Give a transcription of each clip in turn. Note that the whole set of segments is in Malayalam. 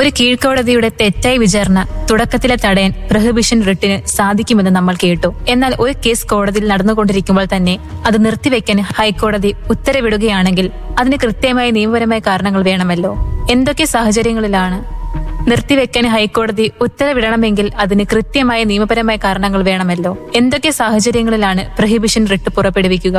ഒരു കീഴ്ക്കോടതിയുടെ തെറ്റായ വിചാരണ തുടക്കത്തിലെ തടയാൻ പ്രൊഹിബിഷൻ റിട്ടിന് സാധിക്കുമെന്ന് നമ്മൾ കേട്ടു എന്നാൽ ഒരു കേസ് കോടതിയിൽ നടന്നുകൊണ്ടിരിക്കുമ്പോൾ തന്നെ അത് നിർത്തിവെക്കാൻ ഹൈക്കോടതി ഉത്തരവിടുകയാണെങ്കിൽ അതിന് കൃത്യമായ നിയമപരമായ കാരണങ്ങൾ വേണമല്ലോ എന്തൊക്കെ സാഹചര്യങ്ങളിലാണ് നിർത്തിവെക്കാൻ ഹൈക്കോടതി ഉത്തരവിടണമെങ്കിൽ അതിന് കൃത്യമായ നിയമപരമായ കാരണങ്ങൾ വേണമല്ലോ എന്തൊക്കെ സാഹചര്യങ്ങളിലാണ് പ്രൊഹിബിഷൻ റിട്ട് പുറപ്പെടുവിക്കുക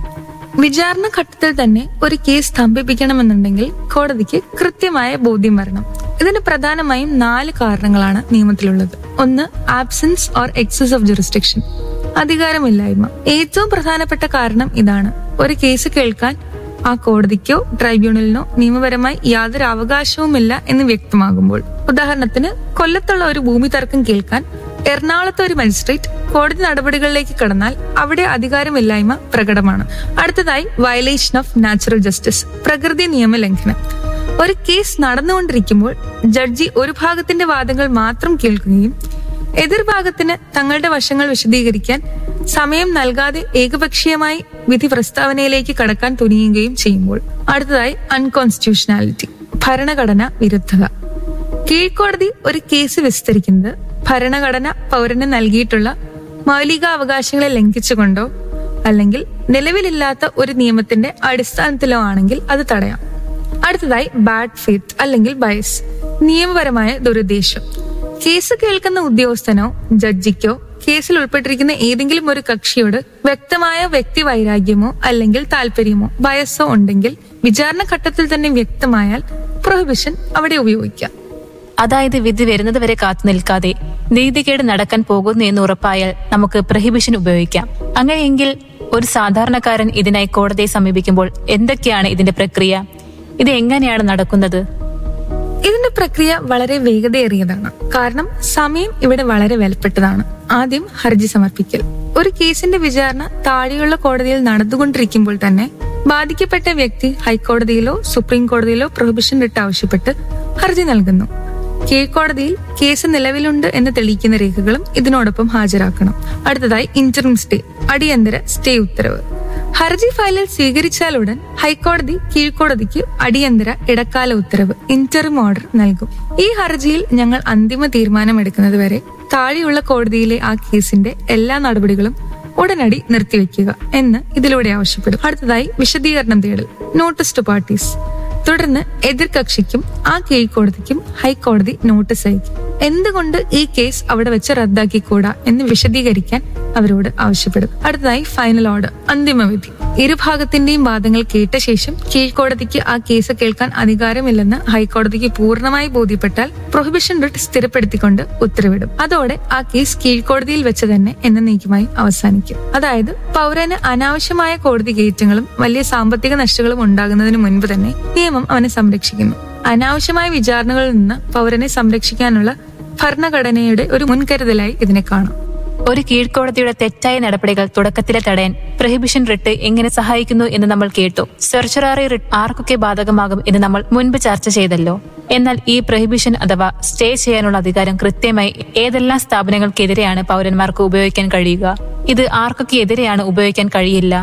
വിചാരണ ഘട്ടത്തിൽ തന്നെ ഒരു കേസ് സ്തംഭിപ്പിക്കണമെന്നുണ്ടെങ്കിൽ കോടതിക്ക് കൃത്യമായ ബോധ്യം വരണം ഇതിന് പ്രധാനമായും നാല് കാരണങ്ങളാണ് നിയമത്തിലുള്ളത് ഒന്ന് absence or excess of jurisdiction അധികാരമില്ലായ്മ ഏറ്റവും പ്രധാനപ്പെട്ട കാരണം ഇതാണ് ഒരു കേസ് കേൾക്കാൻ ആ കോടതിക്കോ ട്രൈബ്യൂണലിനോ നിയമപരമായി യാതൊരു അവകാശവുമില്ല എന്ന് വ്യക്തമാകുമ്പോൾ ഉദാഹരണത്തിന് കൊല്ലത്തുള്ള ഒരു ഭൂമി തർക്കം കേൾക്കാൻ എറണാകുളത്തെ ഒരു മജിസ്ട്രേറ്റ് കോടതി നടപടികളിലേക്ക് കടന്നാൽ അവിടെ അധികാരമില്ലായ്മ പ്രകടമാണ് അടുത്തതായി വയലേഷൻ ഓഫ് നാച്ചുറൽ ജസ്റ്റിസ് പ്രകൃതി നിയമ ലംഘനം ഒരു കേസ് നടന്നുകൊണ്ടിരിക്കുമ്പോൾ ജഡ്ജി ഒരു ഭാഗത്തിന്റെ വാദങ്ങൾ മാത്രം കേൾക്കുകയും എതിർഭാഗത്തിന് തങ്ങളുടെ വശങ്ങൾ വിശദീകരിക്കാൻ സമയം നൽകാതെ ഏകപക്ഷീയമായി വിധി പ്രസ്താവനയിലേക്ക് കടക്കാൻ തുനിയുകയും ചെയ്യുമ്പോൾ അടുത്തതായി അൺകോൺസ്റ്റിറ്റ്യൂഷനാലിറ്റി ഭരണഘടന വിരുദ്ധത കീഴ്ക്കോടതി ഒരു കേസ് വിസ്തരിക്കുന്നത് ഭരണഘടന പൗരന് നൽകിയിട്ടുള്ള മൗലികാവകാശങ്ങളെ ലംഘിച്ചുകൊണ്ടോ അല്ലെങ്കിൽ നിലവിലില്ലാത്ത ഒരു നിയമത്തിന്റെ അടിസ്ഥാനത്തിലോ ആണെങ്കിൽ അത് തടയാം അടുത്തതായി ബാഡ് ഫെയ്ത്ത് അല്ലെങ്കിൽ ബയസ് നിയമപരമായ ദുരുദ്ദേശം കേസ് കേൾക്കുന്ന ഉദ്യോഗസ്ഥനോ ജഡ്ജിക്കോ കേസിൽ ഉൾപ്പെട്ടിരിക്കുന്ന ഏതെങ്കിലും ഒരു കക്ഷിയോട് വ്യക്തമായ വ്യക്തി വൈരാഗ്യമോ അല്ലെങ്കിൽ താല്പര്യമോ ബയസോ ഉണ്ടെങ്കിൽ വിചാരണ ഘട്ടത്തിൽ തന്നെ വ്യക്തമായാൽ പ്രൊഹിബിഷൻ അവിടെ ഉപയോഗിക്കാം അതായത് വിധി വരുന്നത് വരെ കാത്തു നിൽക്കാതെ നീതികേട് നടക്കാൻ പോകുന്നു എന്ന് ഉറപ്പായാൽ നമുക്ക് പ്രഹിബിഷൻ ഉപയോഗിക്കാം അങ്ങനെയെങ്കിൽ ഒരു സാധാരണക്കാരൻ ഇതിനായി കോടതിയെ സമീപിക്കുമ്പോൾ എന്തൊക്കെയാണ് ഇതിന്റെ പ്രക്രിയ ഇത് എങ്ങനെയാണ് നടക്കുന്നത് ഇതിന്റെ പ്രക്രിയ വളരെ വേഗതയേറിയതാണ് കാരണം സമയം ഇവിടെ വളരെ വിലപ്പെട്ടതാണ് ആദ്യം ഹർജി സമർപ്പിക്കൽ ഒരു കേസിന്റെ വിചാരണ താഴെയുള്ള കോടതിയിൽ നടന്നുകൊണ്ടിരിക്കുമ്പോൾ തന്നെ ബാധിക്കപ്പെട്ട വ്യക്തി ഹൈക്കോടതിയിലോ സുപ്രീം കോടതിയിലോ പ്രൊഹിബിഷൻ റിട്ട് ആവശ്യപ്പെട്ട് ഹർജി നൽകുന്നു കീഴ്ക്കോടതിയിൽ കേസ് നിലവിലുണ്ട് എന്ന് തെളിയിക്കുന്ന രേഖകളും ഇതിനോടൊപ്പം ഹാജരാക്കണം അടുത്തതായി ഇന്റർം സ്റ്റേ അടിയന്തര സ്റ്റേ ഉത്തരവ് ഹർജി ഫയലിൽ സ്വീകരിച്ചാലുടൻ ഹൈക്കോടതി കീഴ്ക്കോടതിക്ക് അടിയന്തര ഇടക്കാല ഉത്തരവ് ഇന്റർം ഓർഡർ നൽകും ഈ ഹർജിയിൽ ഞങ്ങൾ അന്തിമ തീരുമാനമെടുക്കുന്നത് വരെ താഴെയുള്ള കോടതിയിലെ ആ കേസിന്റെ എല്ലാ നടപടികളും ഉടനടി നിർത്തിവെക്കുക എന്ന് ഇതിലൂടെ ആവശ്യപ്പെടും അടുത്തതായി വിശദീകരണം തേടൽ നോട്ടീസ് ടു പാർട്ടീസ് തുടർന്ന് എതിർകക്ഷിക്കും ആ കീഴ്ക്കോടതിക്കും ഹൈക്കോടതി നോട്ടീസ് അയക്കും എന്തുകൊണ്ട് ഈ കേസ് അവിടെ വെച്ച് റദ്ദാക്കിക്കൂടാ എന്ന് വിശദീകരിക്കാൻ അവരോട് ആവശ്യപ്പെടും അടുത്തതായി ഫൈനൽ ഓർഡർ അന്തിമവിധി ഇരുഭാഗത്തിന്റെയും വാദങ്ങൾ കേട്ട ശേഷം കീഴ്ക്കോടതിക്ക് ആ കേസ് കേൾക്കാൻ അധികാരമില്ലെന്ന് ഹൈക്കോടതിക്ക് പൂർണ്ണമായി ബോധ്യപ്പെട്ടാൽ പ്രൊഹിബിഷൻ റിട്ട് സ്ഥിരപ്പെടുത്തിക്കൊണ്ട് ഉത്തരവിടും അതോടെ ആ കേസ് കീഴ്ക്കോടതിയിൽ വെച്ച് തന്നെ എന്നേക്കുമായി അവസാനിക്കും അതായത് പൗരന് അനാവശ്യമായ കോടതി കയറ്റങ്ങളും വലിയ സാമ്പത്തിക നഷ്ടങ്ങളും ഉണ്ടാകുന്നതിന് മുൻപ് തന്നെ നിയമം അവനെ സംരക്ഷിക്കുന്നു അനാവശ്യമായ വിചാരണകളിൽ നിന്ന് പൗരനെ സംരക്ഷിക്കാനുള്ള ഭരണഘടനയുടെ ഒരു മുൻകരുതലായി ഇതിനെ കാണാം ഒരു കീഴ്ക്കോടതിയുടെ തെറ്റായ നടപടികൾ തുടക്കത്തിലെ തടയാൻ പ്രഹിബിഷൻ റിട്ട് എങ്ങനെ സഹായിക്കുന്നു എന്ന് നമ്മൾ കേട്ടു സെർച്ചറാറി റിട്ട് ആർക്കൊക്കെ ബാധകമാകും എന്ന് നമ്മൾ മുൻപ് ചർച്ച ചെയ്തല്ലോ എന്നാൽ ഈ പ്രഹിബിഷൻ അഥവാ സ്റ്റേ ചെയ്യാനുള്ള അധികാരം കൃത്യമായി ഏതെല്ലാം സ്ഥാപനങ്ങൾക്കെതിരെയാണ് പൗരന്മാർക്ക് ഉപയോഗിക്കാൻ കഴിയുക ഇത് ആർക്കൊക്കെ എതിരെയാണ് ഉപയോഗിക്കാൻ കഴിയില്ല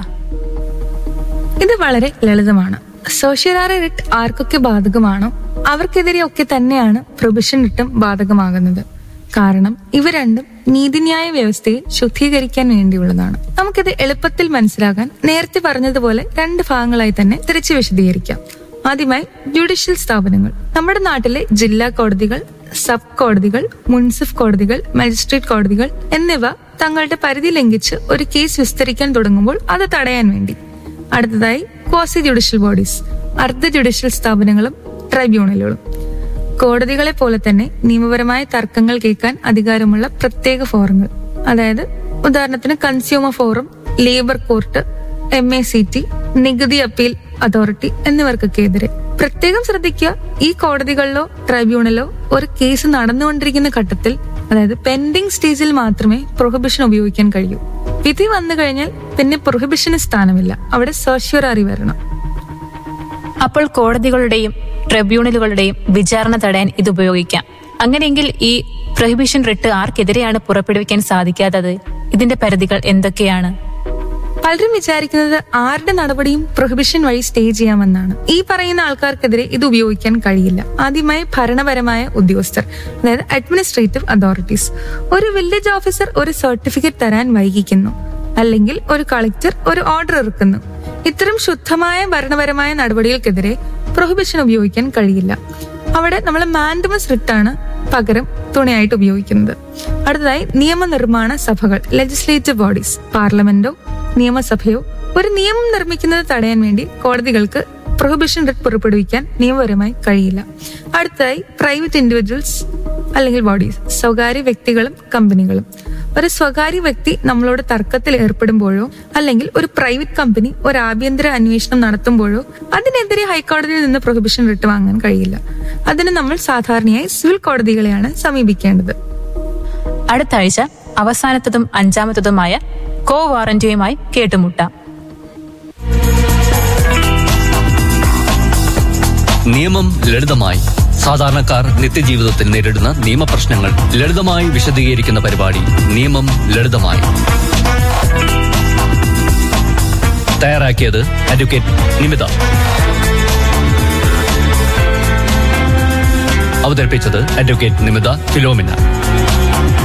ഇത് വളരെ ലളിതമാണ് സോഷ്യലാറി റിട്ട് ആർക്കൊക്കെ ബാധകമാണോ അവർക്കെതിരെയൊക്കെ തന്നെയാണ് പ്രൊബിഷൻ റിട്ടും ബാധകമാകുന്നത് കാരണം ഇവ രണ്ടും നീതിന്യായ വ്യവസ്ഥയെ ശുദ്ധീകരിക്കാൻ വേണ്ടിയുള്ളതാണ് നമുക്കിത് എളുപ്പത്തിൽ മനസ്സിലാകാൻ നേരത്തെ പറഞ്ഞതുപോലെ രണ്ട് ഭാഗങ്ങളായി തന്നെ തിരിച്ചു വിശദീകരിക്കാം ആദ്യമായി ജുഡീഷ്യൽ സ്ഥാപനങ്ങൾ നമ്മുടെ നാട്ടിലെ ജില്ലാ കോടതികൾ സബ് കോടതികൾ മുൻസിഫ് കോടതികൾ മജിസ്ട്രേറ്റ് കോടതികൾ എന്നിവ തങ്ങളുടെ പരിധി ലംഘിച്ച് ഒരു കേസ് വിസ്തരിക്കാൻ തുടങ്ങുമ്പോൾ അത് തടയാൻ വേണ്ടി അടുത്തതായി ക്വാസി ജുഡീഷ്യൽ ബോഡീസ് അർദ്ധ ജുഡീഷ്യൽ സ്ഥാപനങ്ങളും ട്രൈബ്യൂണലുകളും കോടതികളെ പോലെ തന്നെ നിയമപരമായ തർക്കങ്ങൾ കേൾക്കാൻ അധികാരമുള്ള പ്രത്യേക ഫോറങ്ങൾ അതായത് ഉദാഹരണത്തിന് consumer forum labour court M A C T നികുതി അപ്പീൽ അതോറിറ്റി എന്നിവർക്കൊക്കെ എതിരെ പ്രത്യേകം ശ്രദ്ധിക്കുക ഈ കോടതികളിലോ ട്രൈബ്യൂണലോ ഒരു കേസ് നടന്നുകൊണ്ടിരിക്കുന്ന ഘട്ടത്തിൽ അതായത് പെൻഡിംഗ് സ്റ്റേജിൽ മാത്രമേ പ്രൊഹിബിഷൻ ഉപയോഗിക്കാൻ കഴിയൂ വിധി വന്നു കഴിഞ്ഞാൽ പിന്നെ പ്രൊഹിബിഷന് സ്ഥാനമില്ല അവിടെ സർഷ്യൂറാറി വരണം അപ്പോൾ കോടതികളുടെയും ട്രിബ്യൂണലുകളുടെയും വിചാരണ തടയാൻ ഇത് ഉപയോഗിക്കാം അങ്ങനെയെങ്കിൽ ഈ പ്രൊഹിബിഷൻ റിട്ട് ആർക്കെതിരെയാണ് പുറപ്പെടുവിക്കാൻ സാധിക്കാത്തത് ഇതിന്റെ പരിധികൾ എന്തൊക്കെയാണ് പലരും വിചാരിക്കുന്നത് ആരുടെ നടപടിയും പ്രൊഹിബിഷൻ വഴി സ്റ്റേ ചെയ്യാമെന്നാണ് ഈ പറയുന്ന ആൾക്കാർക്കെതിരെ ഇത് ഉപയോഗിക്കാൻ കഴിയില്ല ആദ്യമായി ഭരണപരമായ ഉദ്യോഗസ്ഥർ അതായത് അഡ്മിനിസ്ട്രേറ്റീവ് അതോറിറ്റീസ് ഒരു വില്ലേജ് ഓഫീസർ ഒരു സർട്ടിഫിക്കറ്റ് തരാൻ വൈകിക്കുന്നു അല്ലെങ്കിൽ ഒരു കളക്ടർ ഒരു ഓർഡർ ഇറക്കുന്നു ഇത്തരം ശുദ്ധമായ ഭരണപരമായ നടപടികൾക്കെതിരെ പ്രൊഹിബിഷൻ ഉപയോഗിക്കാൻ കഴിയില്ല അവിടെ നമ്മൾ മാൻഡമസ് റിട്ടാണ് പകരം തുണയായിട്ട് ഉപയോഗിക്കുന്നത് അടുത്തതായി നിയമനിർമ്മാണ സഭകൾ ലെജിസ്ലേറ്റീവ് ബോഡീസ് പാർലമെന്റോ നിയമസഭയോ ഒരു നിയമം നിർമ്മിക്കുന്നത് തടയാൻ വേണ്ടി കോടതികൾക്ക് പ്രൊഹിബിഷൻ റിട്ട് പുറപ്പെടുവിക്കാൻ നിയമപരമായി കഴിയില്ല അടുത്തതായി പ്രൈവറ്റ് ഇൻഡിവിജ്വൽസ് അല്ലെങ്കിൽ ബോഡീസ് സ്വകാര്യ വ്യക്തികളും കമ്പനികളും ഒരു സ്വകാര്യ വ്യക്തി നമ്മളോട് തർക്കത്തിൽ ഏർപ്പെടുമ്പോഴോ അല്ലെങ്കിൽ ഒരു പ്രൈവറ്റ് കമ്പനി ഒരു ആഭ്യന്തര അന്വേഷണം നടത്തുമ്പോഴോ അതിനെതിരെ ഹൈക്കോടതിയിൽ നിന്ന് പ്രൊഹിബിഷൻ റിട്ട് വാങ്ങാൻ കഴിയില്ല അതിന് നമ്മൾ സാധാരണയായി സിവിൽ കോടതികളെയാണ് സമീപിക്കേണ്ടത് അടുത്ത ആഴ്ച അവസാനത്തതും അഞ്ചാമത്തതുമായ കോ വാറന്റിയുമായി കേട്ടുമുട്ടാം നിയമം ലളിതമായി സാധാരണക്കാർ നിത്യജീവിതത്തിൽ നേരിടുന്ന നിയമപ്രശ്നങ്ങൾ ലളിതമായി വിശദീകരിക്കുന്ന പരിപാടി നിയമം ലളിതമായി തയ്യാറാക്കിയത് അഡ്വക്കേറ്റ് നിമിത അവതരിപ്പിച്ചത് അഡ്വക്കേറ്റ് നിമിത ഫിലോമിന